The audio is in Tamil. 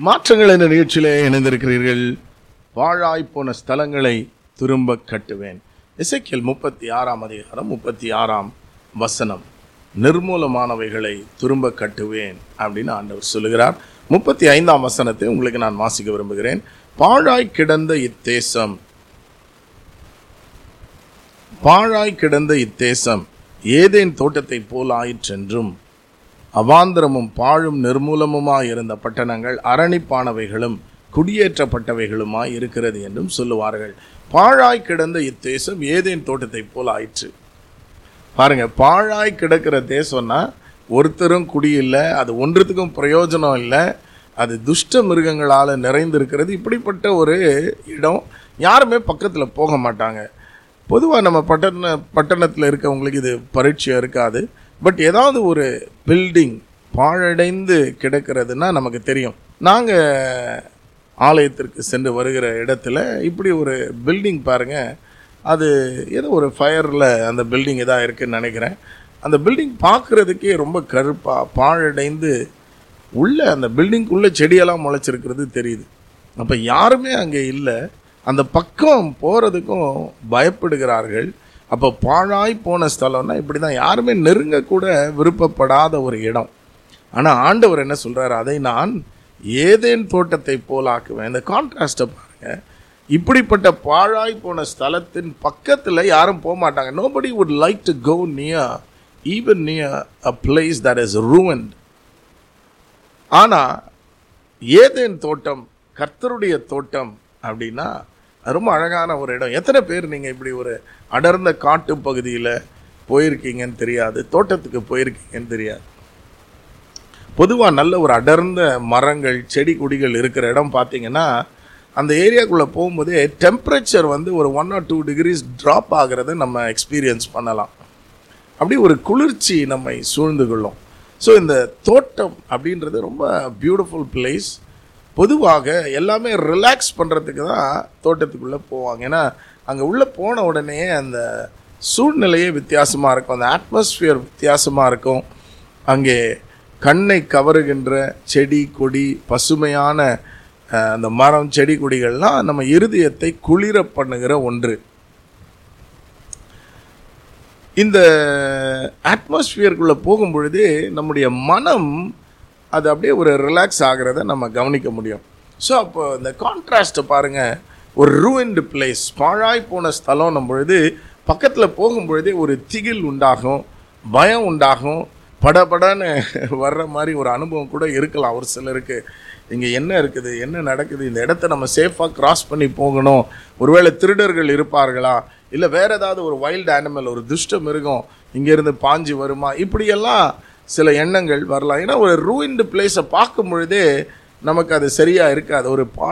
மாற்றங்கள் என்ற நிகழ்ச்சியிலே இணைந்திருக்கிறீர்கள் வாழாய் போன ஸ்தலங்களை திரும்ப கட்டுவேன் இசைக்கியல் முப்பத்தி ஆறாம் அதிகாரம் முப்பத்தி ஆறாம் வசனம் நிர்மூலமானவைகளை திரும்ப கட்டுவேன் அப்படின்னு ஆண்டவர் சொல்லுகிறார் முப்பத்தி ஐந்தாம் வசனத்தை உங்களுக்கு நான் வாசிக்க விரும்புகிறேன் பாழாய் கிடந்த இத்தேசம் பாழாய் கிடந்த இத்தேசம் ஏதேன் தோட்டத்தைப் போல் ஆயிற்றென்றும் அவாந்திரமும் பாழும் நிர்மூலமுமாய் இருந்த பட்டணங்கள் அரணிப்பானவைகளும் குடியேற்றப்பட்டவைகளுமாய் இருக்கிறது என்றும் சொல்லுவார்கள் பாழாய் கிடந்த இத்தேசம் ஏதேன் தோட்டத்தைப் போல் ஆயிற்று பாருங்க பாழாய் கிடக்கிற தேசம்னா ஒருத்தரும் குடியில்லை அது ஒன்றுத்துக்கும் பிரயோஜனம் இல்லை அது துஷ்ட மிருகங்களால் நிறைந்திருக்கிறது இப்படிப்பட்ட ஒரு இடம் யாருமே பக்கத்தில் போக மாட்டாங்க பொதுவாக நம்ம பட்டண பட்டணத்தில் இருக்கவங்களுக்கு இது பரீட்சையாக இருக்காது பட் ஏதாவது ஒரு பில்டிங் பாழடைந்து கிடக்கிறதுனா நமக்கு தெரியும் நாங்கள் ஆலயத்திற்கு சென்று வருகிற இடத்துல இப்படி ஒரு பில்டிங் பாருங்கள் அது ஏதோ ஒரு ஃபயரில் அந்த பில்டிங் இதாக இருக்குன்னு நினைக்கிறேன் அந்த பில்டிங் பார்க்குறதுக்கே ரொம்ப கருப்பாக பாழடைந்து உள்ள அந்த பில்டிங்குள்ளே செடியெல்லாம் முளைச்சிருக்கிறது தெரியுது அப்போ யாருமே அங்கே இல்லை அந்த பக்கம் போகிறதுக்கும் பயப்படுகிறார்கள் அப்போ பாழாய் போன ஸ்தலம்னா இப்படி தான் யாருமே நெருங்கக்கூட விருப்பப்படாத ஒரு இடம் ஆனால் ஆண்டவர் என்ன சொல்கிறார் அதை நான் ஏதேன் தோட்டத்தை போலாக்குவேன் இந்த கான்ட்ராஸ்ட்டை பாருங்கள் இப்படிப்பட்ட பாழாய் போன ஸ்தலத்தின் பக்கத்தில் யாரும் போக மாட்டாங்க nobody would like to go near even near a place that is ruined ஆனால் ஏதேன் தோட்டம் கர்த்தருடைய தோட்டம் அப்படின்னா அது ரொம்ப அழகான ஒரு இடம் எத்தனை பேர் நீங்கள் இப்படி ஒரு அடர்ந்த காட்டு பகுதியில் போயிருக்கீங்கன்னு தெரியாது தோட்டத்துக்கு போயிருக்கீங்கன்னு தெரியாது பொதுவாக நல்ல ஒரு அடர்ந்த மரங்கள் செடி கொடிகள் இருக்கிற இடம் பார்த்தீங்கன்னா அந்த ஏரியாக்குள்ளே போகும்போதே டெம்பரேச்சர் வந்து ஒரு one or two degrees drop ஆகிறத நம்ம எக்ஸ்பீரியன்ஸ் பண்ணலாம் அப்படி ஒரு குளிர்ச்சி நம்மை சூழ்ந்து கொள்ளும் ஸோ இந்த தோட்டம் அப்படின்றது ரொம்ப பியூட்டிஃபுல் பிளேஸ் பொதுவாக எல்லாமே ரிலாக்ஸ் பண்ணுறதுக்கு தான் தோட்டத்துக்குள்ளே போவாங்க ஏன்னா அங்கே உள்ளே போன உடனே அந்த சூழ்நிலையே வித்தியாசமாக இருக்கும் அந்த அட்மாஸ்ஃபியர் வித்தியாசமாக இருக்கும் அங்கே கண்ணை கவருகின்ற செடி கொடி பசுமையான அஹ், அந்த மரம் செடி கொடிகள்லாம் நம்ம இருதயத்தை குளிர பண்ணுகிற ஒன்று இந்த அட்மாஸ்பியருக்குள்ளே போகும் பொழுது நம்முடைய மனம் அது அப்படியே ஒரு ரிலாக்ஸ் ஆகிறத நம்ம கவனிக்க முடியும் ஸோ அப்போ இந்த கான்ட்ராஸ்ட்டை பாருங்கள் ஒரு ரூயின்டு பிளேஸ் பாழாய் போன ஸ்தலம் பொழுது பக்கத்தில் போகும் பொழுதே ஒரு திகில் உண்டாகும் பயம் உண்டாகும் படபடன்னு வர்ற மாதிரி ஒரு அனுபவம் கூட இருக்கலாம் ஒரு சிலருக்கு இங்கே என்ன இருக்குது என்ன நடக்குது இந்த இடத்த நம்ம சேஃபாக கிராஸ் பண்ணி போகணும் ஒருவேளை திருடர்கள் இருப்பார்களா இல்லை வேற ஏதாவது ஒரு வைல்டு அனிமல் ஒரு துஷ்ட மிருகம் இங்கேருந்து பாஞ்சு வருமா இப்படியெல்லாம் சில எண்ணங்கள் வரலாம் ஏன்னா ஒரு ரூயின்டு பிளேஸை பார்க்கும் பொழுதே நமக்கு அது சரியாக இருக்காது ஒரு பா